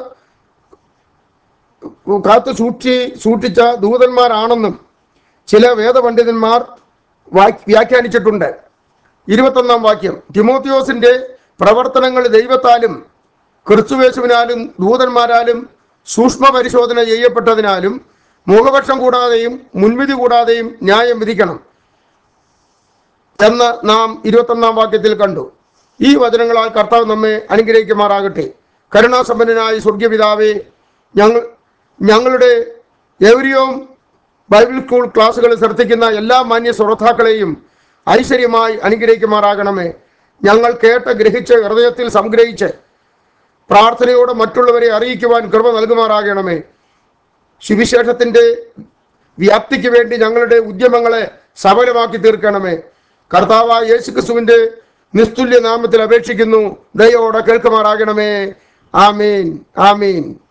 കാത്തു സൂക്ഷി സൂക്ഷിച്ച ദൂതന്മാരാണെന്നും ചില വേദപണ്ഡിതന്മാർ വാ- വ്യാഖ്യാനിച്ചിട്ടുണ്ട് ഇരുപത്തൊന്നാം വാക്യം തിമോത്തിയോസിന്റെ പ്രവർത്തനങ്ങൾ ദൈവത്താലും ക്രിസ്തുവേശുവിനാലും ദൂതന്മാരാലും സൂക്ഷ്മ പരിശോധന ചെയ്യപ്പെട്ടതിനാലും മുഖപക്ഷം കൂടാതെയും മുൻവിധി കൂടാതെയും ന്യായം വിധിക്കണം എന്ന് നാം ഇരുപത്തൊന്നാം വാക്യത്തിൽ കണ്ടു ഈ വചനങ്ങളാൽ കർത്താവ് നമ്മെ അനുഗ്രഹിക്കുമാറാകട്ടെ കരുണാസമ്പന്നനായ സ്വർഗീയപിതാവേ ഞങ്ങൾ ഞങ്ങളുടെ എവരിയോം ബൈബിൾ സ്കൂൾ ക്ലാസ്സുകളിൽ ശ്രദ്ധിക്കുന്ന എല്ലാ മാന്യ ശ്രോതാക്കളെയും ഐശ്വര്യമായി അനുഗ്രഹിക്കുമാറാകണമേ ഞങ്ങൾ കേട്ട് ഗ്രഹിച്ച് ഹൃദയത്തിൽ സംഗ്രഹിച്ച് പ്രാർത്ഥനയോടെ മറ്റുള്ളവരെ അറിയിക്കുവാൻ കൃപ നൽകുമാറാകണമേ സുവിശേഷത്തിന്റെ വ്യാപ്തിക്ക് വേണ്ടി ഞങ്ങളുടെ ഉദ്യമങ്ങളെ സഫലമാക്കി തീർക്കണമേ കർത്താവായ യേശുക്രിസ്തുവിന്റെ നിസ്തുല്യ നാമത്തിൽ അപേക്ഷിക്കുന്നു ദയോടെ കേൾക്കുമാറാകണമേ ആമീൻ ആമീൻ